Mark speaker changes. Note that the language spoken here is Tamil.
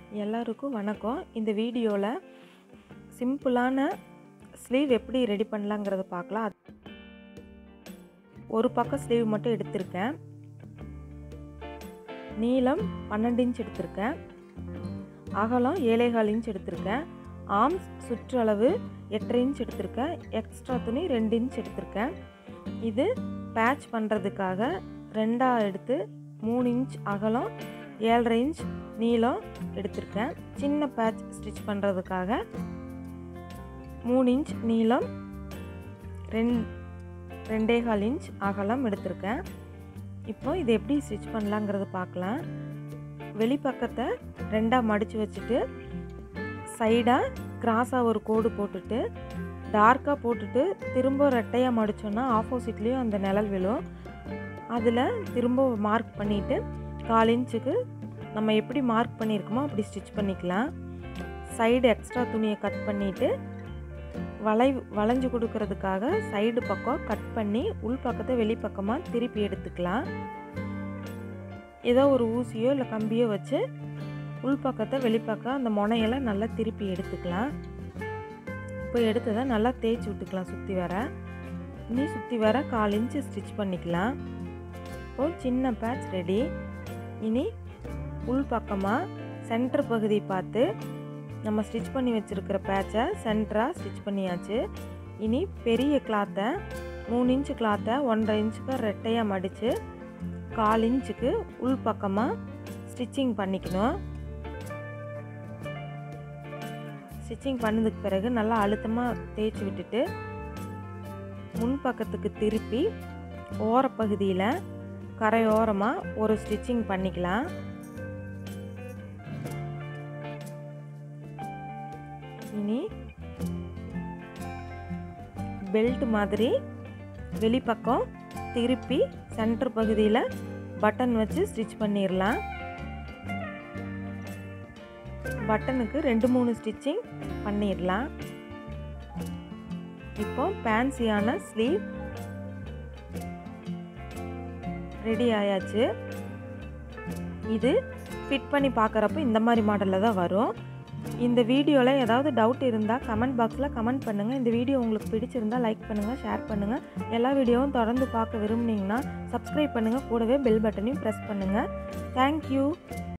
Speaker 1: எல்லாருக்கும் வணக்கம் இந்த வீடியோவில் சிம்பிளான ஸ்லீவ் எப்படி ரெடி பண்ணலாங்கிறத பார்க்கலாம் ஒரு பக்கம் ஸ்லீவ் மட்டும் எடுத்திருக்கேன் நீளம் பன்னெண்டு இன்ச் எடுத்திருக்கேன் அகலம் ஏழேகால் இன்ச் எடுத்திருக்கேன் ஆர்ம்ஸ் சுற்றளவு எட்டரை இன்ச் எடுத்திருக்கேன் எக்ஸ்ட்ரா துணி ரெண்டு இன்ச் எடுத்திருக்கேன் இது பேட்ச் பண்ணுறதுக்காக ரெண்டாக எடுத்து மூணு இன்ச் அகலம் ஏழரை இன்ச் நீளம் எடுத்திருக்கேன் சின்ன பேட்ச் ஸ்டிச் பண்ணுறதுக்காக மூணு இன்ச் நீளம் ரெண் ரெண்டே கால் இன்ச் அகலம் எடுத்திருக்கேன் இப்போ இதை எப்படி ஸ்டிச் பண்ணலாங்கிறது பார்க்கலாம் வெளிப்பக்கத்தை ரெண்டாக மடித்து வச்சுட்டு சைடாக கிராஸாக ஒரு கோடு போட்டுட்டு டார்க்காக போட்டுட்டு திரும்ப ரெட்டையாக மடித்தோன்னா ஆப்போசிட்லேயும் அந்த நிழல் விழும் அதில் திரும்ப மார்க் பண்ணிவிட்டு கால் இன்ச்சுக்கு நம்ம எப்படி மார்க் பண்ணியிருக்கோமோ அப்படி ஸ்டிச் பண்ணிக்கலாம் சைடு எக்ஸ்ட்ரா துணியை கட் பண்ணிவிட்டு வளை வளைஞ்சு கொடுக்கறதுக்காக சைடு பக்கம் கட் பண்ணி உள் பக்கத்தை வெளிப்பக்கமாக திருப்பி எடுத்துக்கலாம் ஏதோ ஒரு ஊசியோ இல்லை கம்பியோ வச்சு உள் பக்கத்தை வெளிப்பக்கம் அந்த முனையெல்லாம் நல்லா திருப்பி எடுத்துக்கலாம் இப்போ எடுத்ததை நல்லா தேய்ச்சி விட்டுக்கலாம் சுற்றி வர இனி சுற்றி வர கால் இன்ச்சு ஸ்டிச் பண்ணிக்கலாம் இப்போது சின்ன பேட்ச் ரெடி இனி உள் பக்கமாக சென்டர் பகுதி பார்த்து நம்ம ஸ்டிச் பண்ணி வச்சுருக்கிற பேட்சை சென்டராக ஸ்டிச் பண்ணியாச்சு இனி பெரிய கிளாத்தை மூணு இன்ச்சு கிளாத்தை ஒன்றரை இன்ச்சுக்கு ரெட்டையாக மடித்து கால் இன்ச்சுக்கு உள் பக்கமாக ஸ்டிச்சிங் பண்ணிக்கணும் ஸ்டிச்சிங் பண்ணதுக்கு பிறகு நல்லா அழுத்தமாக தேய்ச்சி விட்டுட்டு முன் பக்கத்துக்கு திருப்பி ஓரப்பகுதியில் கரையோரமாக ஒரு ஸ்டிச்சிங் பண்ணிக்கலாம் இனி பெல்ட் மாதிரி வெளிப்பக்கம் திருப்பி சென்டர் பகுதியில் பட்டன் வச்சு ஸ்டிச் பண்ணிடலாம் பட்டனுக்கு ரெண்டு மூணு ஸ்டிச்சிங் பண்ணிடலாம் இப்போ பேன்சியான ஸ்லீவ் ரெடி ஆயாச்சு இது ஃபிட் பண்ணி பார்க்குறப்ப இந்த மாதிரி மாடலில் தான் வரும் இந்த வீடியோவில் ஏதாவது டவுட் இருந்தால் கமெண்ட் பாக்ஸில் கமெண்ட் பண்ணுங்கள் இந்த வீடியோ உங்களுக்கு பிடிச்சிருந்தால் லைக் பண்ணுங்கள் ஷேர் பண்ணுங்கள் எல்லா வீடியோவும் தொடர்ந்து பார்க்க விரும்புனீங்கன்னா சப்ஸ்கிரைப் பண்ணுங்கள் கூடவே பெல் பட்டனையும் ப்ரெஸ் பண்ணுங்கள் தேங்க்யூ